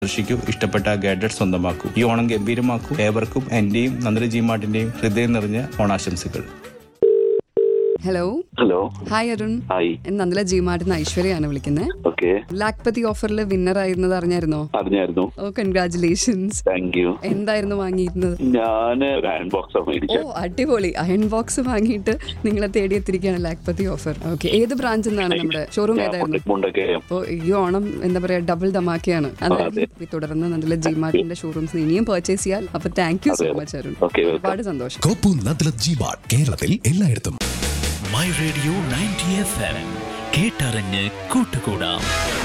സന്ദർശിക്കൂ ഇഷ്ടപ്പെട്ട ഗാഡ്ജറ്റ് സ്വന്തമാക്കൂ ഈ ഓണം ഗംഭീരമാക്കൂ ഏവർക്കും എന്റെയും നന്ദന ജി മാർട്ടിന്റെയും ഹൃദയം നിറഞ്ഞ ഓണാശംസകൾ hello hello hi Arun hi Nandala G മാർട്ടിന്ന് ഐശ്വര്യയാണ് വിളിക്കുന്നത് ഓക്കെ ലാക്പതി ഓഫറിൽ വിന്നർ ആയിരുന്നത് അറിഞ്ഞായിരുന്നോ അറിഞ്ഞായിരുന്നു ഓ കൺഗ്രാചുലേഷൻസ് താങ്ക് യു എന്തായിരുന്നു വാങ്ങിയിരുന്നത് ഞാന് ഒരു അയൺ ബോക്സ് ഓ മേടിച്ച അടിപൊളി അയൺ ബോക്സ് വാങ്ങിയിട്ട് നിങ്ങളെ തേടിയെത്തിരിക്കുകയാണ് ലാക്പതി ഓഫർ ഓക്കെ ഏത് ബ്രാഞ്ചിൽ നിന്നാണ് നമ്മുടെ ഷോറൂം ഏതായിരുന്നു മുണ്ടൊക്കെ അപ്പോൾ ഈ ഓണം എന്താ പറയാ ഡബിൾ ധമാക്കിയാണ് അതായത് ഈ തുടർന്ന് നല്ല ജി മാർട്ടിന്റെ ഷോറൂംസ് ഇനിയും പർച്ചേസ് ചെയ്യാൽ അപ്പൊ thank you so much Arun okay ഒരുപാട് സന്തോഷം കോപ്പു നദ്ല ജിമാർട്ട് കേരളത്തിൽ എല്ലായിടത്തും my radio ninety F M കേട്ടറിഞ്ഞ് കൂട്ടുകൂടാം